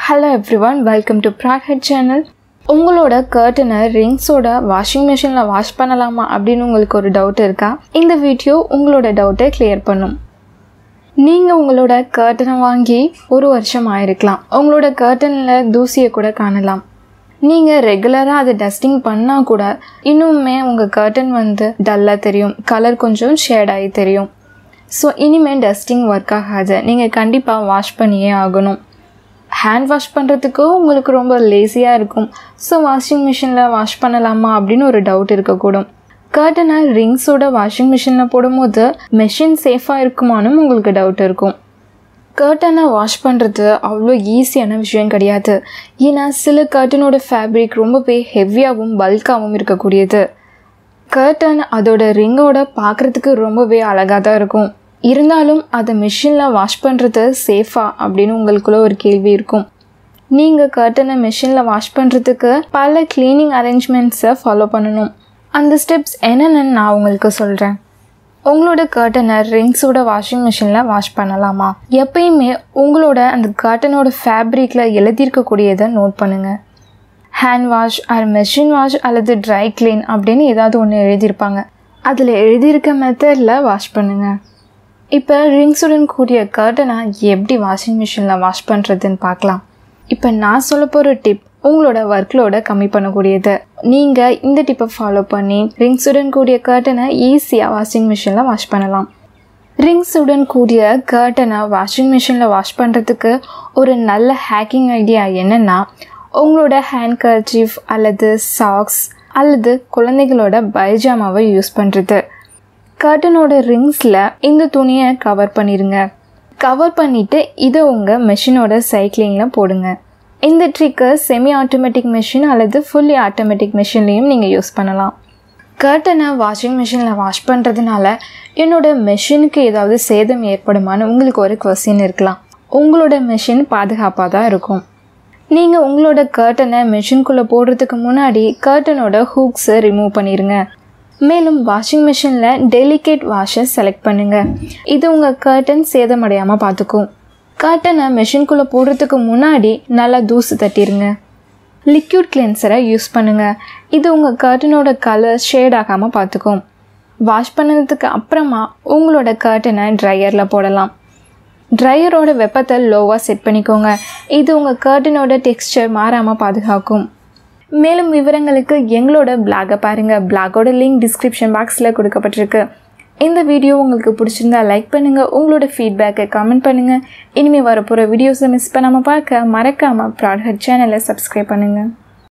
hello every one welcome to broad head channel உங்களோட கர்ட்டனை ரிங்ஸோட washing மிஷினில் வாஷ் பண்ணலாமா அப்படின்னு உங்களுக்கு ஒரு டவுட் இருக்கா இந்த வீடியோ உங்களோட டவுட்டை கிளியர் பண்ணும் நீங்கள் உங்களோட கர்ட்டனை வாங்கி ஒரு வருஷம் ஆயிருக்கலாம் உங்களோட கர்ட்டனில் தூசியை கூட காணலாம் நீங்கள் ரெகுலராக அதை டஸ்டிங் பண்ணால் கூட இன்னுமே உங்கள் கர்டன் வந்து டல்லாக தெரியும் கலர் கொஞ்சம் ஷேடாகி தெரியும் ஸோ இனிமேல் டஸ்டிங் ஒர்க் ஆகாது நீங்கள் கண்டிப்பாக வாஷ் பண்ணியே ஆகணும் ஹேண்ட் வாஷ் பண்ணுறதுக்கும் உங்களுக்கு ரொம்ப லேசியாக இருக்கும் ஸோ வாஷிங் மிஷினில் வாஷ் பண்ணலாமா அப்படின்னு ஒரு டவுட் இருக்கக்கூடும் கர்ட்டனை ரிங்ஸோட வாஷிங் மிஷினில் போடும்போது மெஷின் சேஃபாக இருக்குமானும் உங்களுக்கு டவுட் இருக்கும் கர்ட்டனை வாஷ் பண்ணுறது அவ்வளோ ஈஸியான விஷயம் கிடையாது ஏன்னா சில கர்ட்டனோட ஃபேப்ரிக் ரொம்பவே ஹெவியாகவும் பல்காகவும் இருக்கக்கூடியது கர்டன் அதோட ரிங்கோட பார்க்குறதுக்கு ரொம்பவே அழகாக தான் இருக்கும் இருந்தாலும் அதை மிஷினில் வாஷ் பண்ணுறது சேஃபா அப்படின்னு உங்களுக்குள்ள ஒரு கேள்வி இருக்கும் நீங்கள் கர்ட்டனை மிஷினில் வாஷ் பண்ணுறதுக்கு பல க்ளீனிங் அரேஞ்ச்மெண்ட்ஸை ஃபாலோ பண்ணணும் அந்த ஸ்டெப்ஸ் என்னென்னு நான் உங்களுக்கு சொல்கிறேன் உங்களோட கர்ட்டனை ரிங்ஸோட வாஷிங் மிஷினில் வாஷ் பண்ணலாமா எப்பயுமே உங்களோட அந்த கர்ட்டனோட ஃபேப்ரிக்கில் எழுதியிருக்கக்கூடியதை நோட் பண்ணுங்கள் hand wash or machine wash அல்லது ட்ரை க்ளீன் அப்படின்னு ஏதாவது ஒன்று எழுதியிருப்பாங்க அதில் எழுதியிருக்க மெத்தடில் வாஷ் பண்ணுங்கள் இப்போ ரிங்ஸுடன் கூடிய கர்ட்டனை எப்படி வாஷிங் மிஷினில் வாஷ் பண்ணுறதுன்னு பார்க்கலாம் இப்போ நான் சொல்ல போகிற டிப் உங்களோட ஒர்க்லோட கம்மி பண்ணக்கூடியது நீங்கள் இந்த டிப்பை ஃபாலோ பண்ணி ரிங்ஸுடன் கூடிய கர்ட்டனை ஈஸியாக வாஷிங் மிஷினில் வாஷ் பண்ணலாம் ரிங்ஸுடன் கூடிய கர்ட்டனை வாஷிங் மிஷினில் வாஷ் பண்ணுறதுக்கு ஒரு நல்ல ஹேக்கிங் ஐடியா என்னென்னா உங்களோட ஹேண்ட் கர்ச்சீஃப் அல்லது சாக்ஸ் அல்லது குழந்தைகளோட பைஜாமாவை யூஸ் பண்ணுறது கர்ட்டனோட ரிங்ஸில் இந்த துணியை கவர் பண்ணிடுங்க கவர் பண்ணிவிட்டு இதை உங்கள் மெஷினோட சைக்கிளிங்கில் போடுங்க இந்த ட்ரிக்கை செமி ஆட்டோமேட்டிக் மிஷின் அல்லது ஃபுல்லி ஆட்டோமேட்டிக் மிஷின்லேயும் நீங்கள் யூஸ் பண்ணலாம் கர்ட்டனை வாஷிங் மிஷினில் வாஷ் பண்ணுறதுனால என்னோட மெஷினுக்கு ஏதாவது சேதம் ஏற்படுமான்னு உங்களுக்கு ஒரு கொஸ்டின் இருக்கலாம் உங்களோட மெஷின் பாதுகாப்பாக தான் இருக்கும் நீங்கள் உங்களோட கர்ட்டனை மெஷின்குள்ளே போடுறதுக்கு முன்னாடி கர்ட்டனோட ஹூக்ஸை ரிமூவ் பண்ணிடுங்க மேலும் வாஷிங் மிஷினில் டெலிகேட் வாஷை செலக்ட் பண்ணுங்கள் இது உங்கள் கர்ட்டன் சேதமடையாமல் பார்த்துக்கும் கர்ட்டனை மெஷின்குள்ளே போடுறதுக்கு முன்னாடி நல்லா தூசு தட்டிடுங்க லிக்யூட் கிளென்சரை யூஸ் பண்ணுங்கள் இது உங்கள் கர்ட்டனோட கலர் ஷேட் ஆகாமல் பார்த்துக்கும் வாஷ் பண்ணதுக்கு அப்புறமா உங்களோட கர்ட்டனை ட்ரையரில் போடலாம் ட்ரையரோட வெப்பத்தை லோவாக செட் பண்ணிக்கோங்க இது உங்கள் கர்ட்டனோட டெக்ஸ்டர் மாறாமல் பாதுகாக்கும் மேலும் விவரங்களுக்கு எங்களோட பிளாகை பாருங்கள் பிளாகோட லிங்க் டிஸ்கிரிப்ஷன் பாக்ஸில் கொடுக்கப்பட்டிருக்கு இந்த வீடியோ உங்களுக்கு பிடிச்சிருந்தா லைக் பண்ணுங்கள் உங்களோட ஃபீட்பேக்கை கமெண்ட் பண்ணுங்கள் இனிமேல் வரப்போகிற வீடியோஸை மிஸ் பண்ணாமல் பார்க்க மறக்காமல் ப்ராடக்ட் சேனலை சப்ஸ்கிரைப் பண்ணுங்கள்